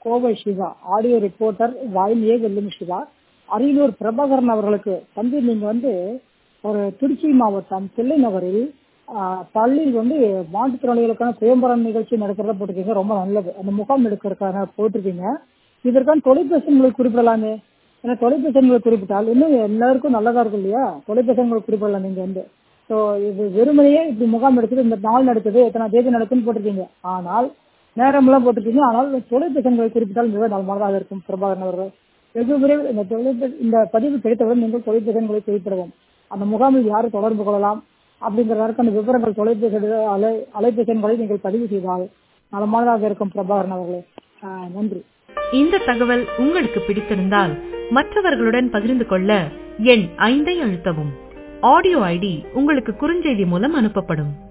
Kovai Siva audio reporter வாயில் ஏ வெல்லும் சிவா அரியலூர் பிரபாகரன் அவர்களுக்கு தம்பி நீங்க வந்து ஒரு திருச்சி மாவட்டம் தில்லை நகரில் ஆஹ், பள்ளியில் வந்து மாற்றுத்திறனாளிகளுக்கான சுயம்பரம் நிகழ்ச்சி நடக்கிறத போட்டிருக்கீங்க ரொம்ப நல்லது அந்த முகாம் எடுக்கிறதுக்காக போட்டிருக்கீங்க இதற்கான தொலைபேசி உங்களுக்கு குறிப்பிடலாமே ஏன்னா தொலைபேசி எண்களை குறிப்பிட்டால் இன்னும் எல்லாருக்கும் நல்லதா இருக்கும் இல்லையா தொலைபேசி எண்களை குறிப்பிடலாம் நீங்க வந்து ஸோ இது வெறுமனையே இப்படி முகாம் எடுத்தது இந்த நாள் நடக்குது எத்தனை தேதி நடக்குன்னு போட்டிருக்கீங்க ஆனால் நேரம்லாம் போட்டிருக்கீங்க ஆனால் தொலைபேசி எண்களை குறிப்பிட்டால் மிக நலமானதாக இருக்கும் பிரபாகரன் அவர்கள் வெகு விரைவில் இந்த தொலைபேசி இந்த பதிவு கிடைத்தவுடன் நீங்கள் தொலைபேசி எண்களை குறிப்பிடவும் அந்த முகாமில் யார் தொடர்பு கொள்ளலாம் அப்படிங்கிறதற்கான விவரங்கள் தொலைபேசி எண் அலை அலைபேசி எண்களை நீங்கள் பதிவு செய்தால் நலமானதாக இருக்கும் பிரபாகரன் அவர்களே ஆஹ் நன்றி இந்த தகவல் உங்களுக்கு பிடித்திருந்தால் மற்றவர்களுடன் பகிர்ந்து கொள்ள எண் ஐந்தை அழுத்தவும் ஆடியோ ஐடி உங்களுக்கு குறுஞ்செய்தி மூலம் அனுப்பப்படும்